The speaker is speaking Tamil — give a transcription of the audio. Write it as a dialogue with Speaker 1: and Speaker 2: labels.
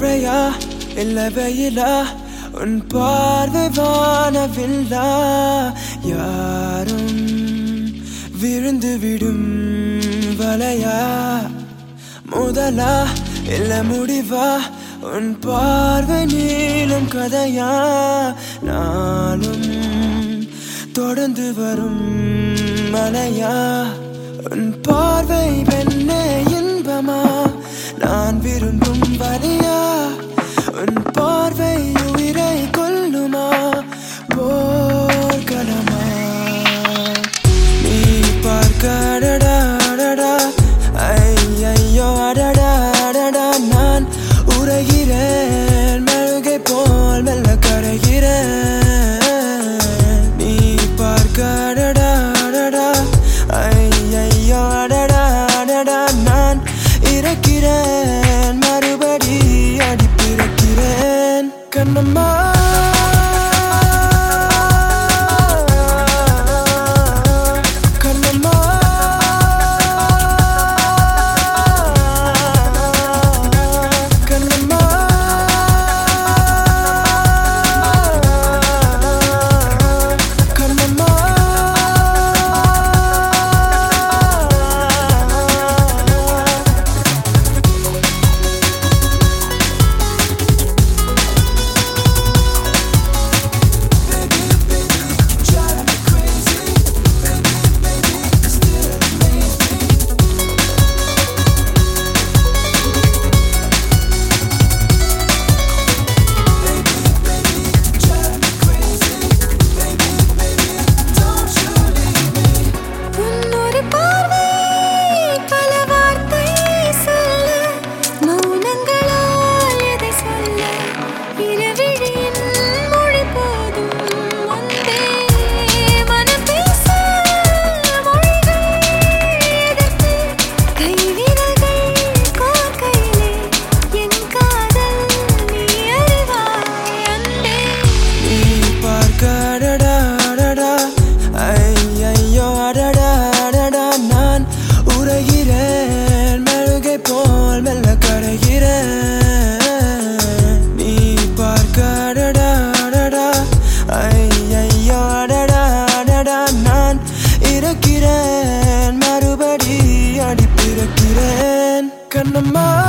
Speaker 1: மழையா இல்ல வெயிலா உன் பார்வை வானவில்லா யாரும் விழுந்து விடும் வலையா முதலா இல்ல முடிவா உன் பார்வை நீளும் கதையா நானும் தொடர்ந்து வரும் மலையா உன் பார்வை பெண்ணே இன்பமா நான் விரும்பும் வலியா உன் பார்வை உயிரை கொல்லுமா போர்க்களமா நீ பார்க்க அடடா அடடா ஐயையோ அடடா அடடா நான் உரைகிறேன் மெழுகை போல் மெல்ல கரைகிறேன் நீ பார்க்க அடடா அடடா ஐயையோ அடடா அடடா நான் இறக்கிறேன் மறுபடி அடி பிறக்கிறேன் கண்ணம்மா கண்ணம்மா கண்ணம்மா கண்ணம்மா
Speaker 2: உன்னொரு பார்வை பல வார்த்தை சொல்ல மௌனங்களால் எதை சொல்ல இரவிழியின் மொழி போதும் அன்பே மனம் பேச மொழிகள் எதற்கு கைவிரல்கள் கோர்க்கையிலே என் காதல் நீ அறிவாய் அன்பே
Speaker 1: நீ பார்க்க அடடா அடடா ஐயையோ அடடா அடடா நான் உரைகிறேன் மெழுகை போல் மெல்ல கரைகிறேன் நீ பார்க்க அடடா அடடா ஐயையோ அடடா அடடா நான் இறக்கிறேன் மறுபடி அடி பிறக்கிறேன் கண்ணம்மா